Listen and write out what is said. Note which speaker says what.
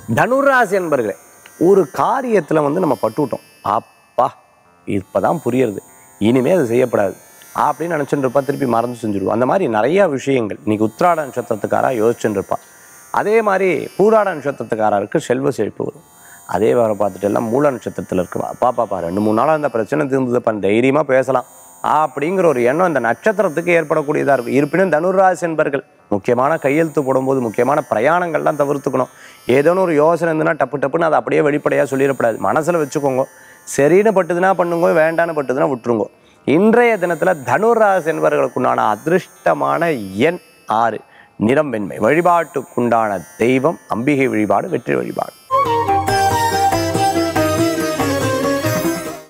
Speaker 1: தனுராசி என்பர்களே ஒரு காரியத்தில் வந்து நம்ம பட்டுவிட்டோம் அப்பா இப்பதான் புரியுறது இனிமே அது செய்யப்படாது அப்படின்னு நினச்சிட்டு இருப்பா திருப்பி மறந்து செஞ்சுருவோம் அந்த மாதிரி நிறைய விஷயங்கள் இன்னைக்கு உத்திராட நட்சத்திரத்துக்காரா யோசிச்சுட்டு இருப்பா அதே மாதிரி பூராட நட்சத்திரத்துக்காரருக்கு செல்வ செழிப்பு வரும் அதே வேற பார்த்துட்டு எல்லாம் மூல நட்சத்திரத்தில் இருக்கு அப்பா பாப்பா ரெண்டு மூணு நாளாக அந்த பிரச்சனை தீர்ந்ததுப்பா தைரியமாக பேசலாம் அப்படிங்கிற ஒரு எண்ணம் அந்த நட்சத்திரத்துக்கு ஏற்படக்கூடியதாக இருக்கும் இருப்பினும் தனுராசி என்பர்கள் முக்கியமான கையெழுத்து போடும்போது முக்கியமான பிரயாணங்கள்லாம் தவிர்த்துக்கணும் ஏதோன்னு ஒரு யோசனை இருந்ததுன்னா டப்பு டப்புன்னு அதை அப்படியே வெளிப்படையாக சொல்லிடக்கூடாது மனசில் வச்சுக்கோங்க சரின்னு பட்டுதுன்னா பண்ணுங்க வேண்டான்னு பட்டுதுன்னா விட்டுருங்க இன்றைய தினத்தில் தனுராசி என்பவர்களுக்குண்டான அதிர்ஷ்டமான எண் ஆறு நிறம் வெண்மை வழிபாட்டுக்குண்டான தெய்வம் அம்பிகை வழிபாடு வெற்றி வழிபாடு